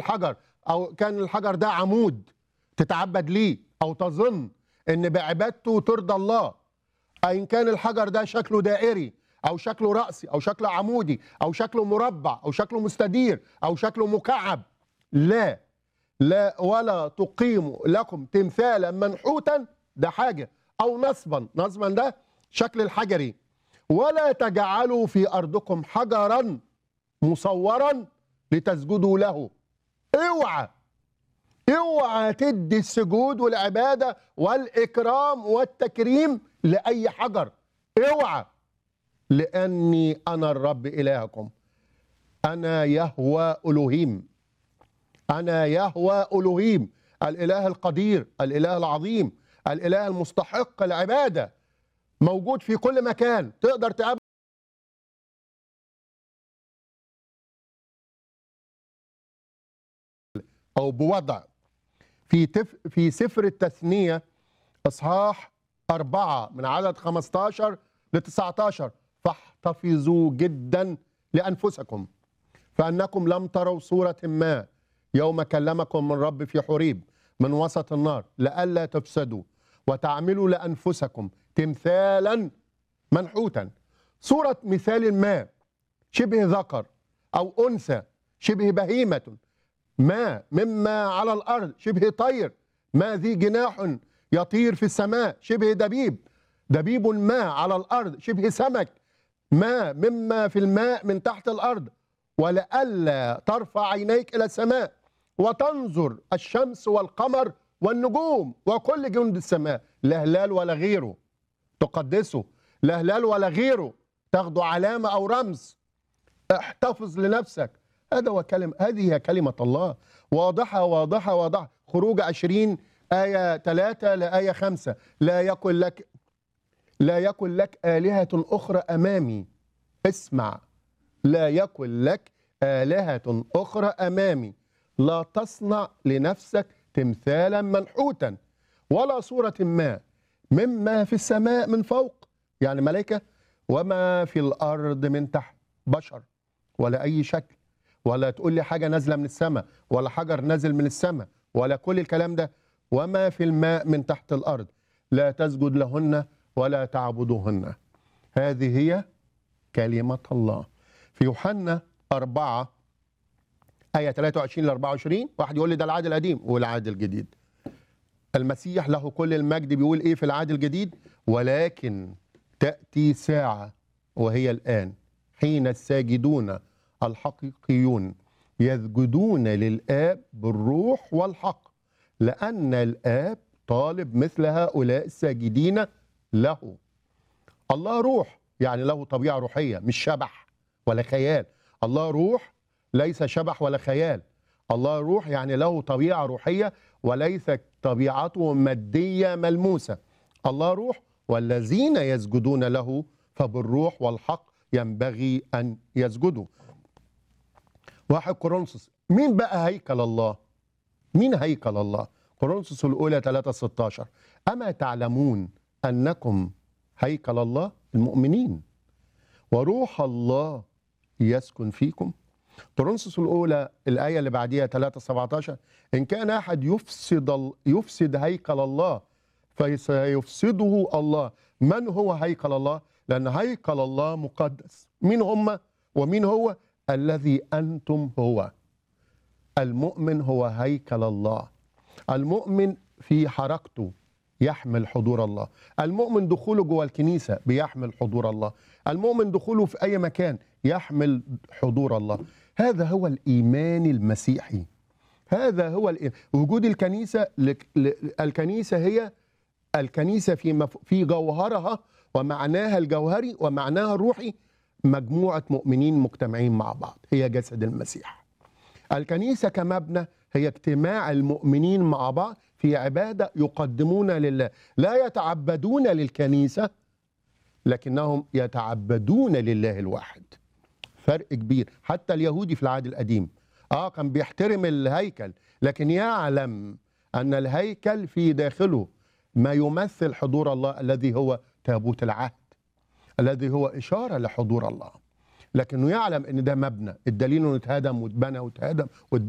الحجر او كان الحجر ده عمود تتعبد ليه او تظن ان بعبادته ترضى الله ان كان الحجر ده شكله دائري او شكله راسي او شكله عمودي او شكله مربع او شكله مستدير او شكله مكعب لا لا ولا تقيم لكم تمثالا منحوتا ده حاجه او نصبا نصبا ده شكل الحجري ولا تجعلوا في ارضكم حجرا مصورا لتسجدوا له اوعى اوعى تدي السجود والعباده والاكرام والتكريم لاي حجر اوعى لاني انا الرب الهكم انا يهوى الوهيم انا يهوى الوهيم الاله القدير الاله العظيم الاله المستحق العباده موجود في كل مكان تقدر تقابل او بوضع في تف في سفر التثنيه اصحاح أربعة من عدد 15 ل 19 فاحتفظوا جدا لأنفسكم فأنكم لم تروا صورة ما يوم كلمكم من رب في حريب من وسط النار لئلا تفسدوا وتعملوا لأنفسكم تمثالا منحوتا صورة مثال ما شبه ذكر أو أنثى شبه بهيمة ما مما على الأرض شبه طير ما ذي جناح يطير في السماء شبه دبيب دبيب ما على الأرض شبه سمك ما مما في الماء من تحت الأرض ولئلا ترفع عينيك إلى السماء وتنظر الشمس والقمر والنجوم وكل جند السماء لا هلال ولا غيره تقدسه لا هلال ولا غيره تاخده علامة أو رمز احتفظ لنفسك هذا هو كلمة هذه هي كلمة الله واضحة واضحة واضحة خروج عشرين آية ثلاثة لآية خمسة لا يكن لك لا يكن لك آلهة أخرى أمامي اسمع لا يكن لك آلهة أخرى أمامي لا تصنع لنفسك تمثالا منحوتا ولا صورة ما مما في السماء من فوق يعني ملائكة وما في الأرض من تحت بشر ولا أي شكل ولا تقول لي حاجة نازلة من السماء ولا حجر نازل من السماء ولا كل الكلام ده وما في الماء من تحت الأرض لا تسجد لهن ولا تعبدوهن هذه هي كلمة الله في يوحنا أربعة آية 23 ل 24 واحد يقول لي ده العهد القديم والعهد الجديد المسيح له كل المجد بيقول ايه في العهد الجديد ولكن تأتي ساعة وهي الآن حين الساجدون الحقيقيون يسجدون للآب بالروح والحق لأن الآب طالب مثل هؤلاء الساجدين له الله روح يعني له طبيعة روحية مش شبح ولا خيال الله روح ليس شبح ولا خيال الله روح يعني له طبيعة روحية وليست طبيعته مادية ملموسة الله روح والذين يسجدون له فبالروح والحق ينبغي أن يسجدوا واحد كورنثوس مين بقى هيكل الله مين هيكل الله كورنثوس الأولى 3 16 أما تعلمون أنكم هيكل الله المؤمنين وروح الله يسكن فيكم كورنثوس الأولى الآية اللي بعديها 3 17 إن كان أحد يفسد يفسد هيكل الله فسيفسده الله من هو هيكل الله لأن هيكل الله مقدس مين هم ومين هو الذي أنتم هو المؤمن هو هيكل الله المؤمن في حركته يحمل حضور الله المؤمن دخوله جوه الكنيسة بيحمل حضور الله المؤمن دخوله في أي مكان يحمل حضور الله هذا هو الإيمان المسيحي هذا هو الإيمان. وجود الكنيسة لك... ل... الكنيسة هي الكنيسة في مف... في جوهرها ومعناها الجوهري ومعناها الروحي مجموعة مؤمنين مجتمعين مع بعض هي جسد المسيح الكنيسة كمبنى هي اجتماع المؤمنين مع بعض في عبادة يقدمون لله لا يتعبدون للكنيسة لكنهم يتعبدون لله الواحد فرق كبير حتى اليهودي في العهد القديم اه كان بيحترم الهيكل لكن يعلم ان الهيكل في داخله ما يمثل حضور الله الذي هو تابوت العهد الذي هو اشاره لحضور الله لكنه يعلم ان ده مبنى الدليل انه اتهدم واتبنى واتهدم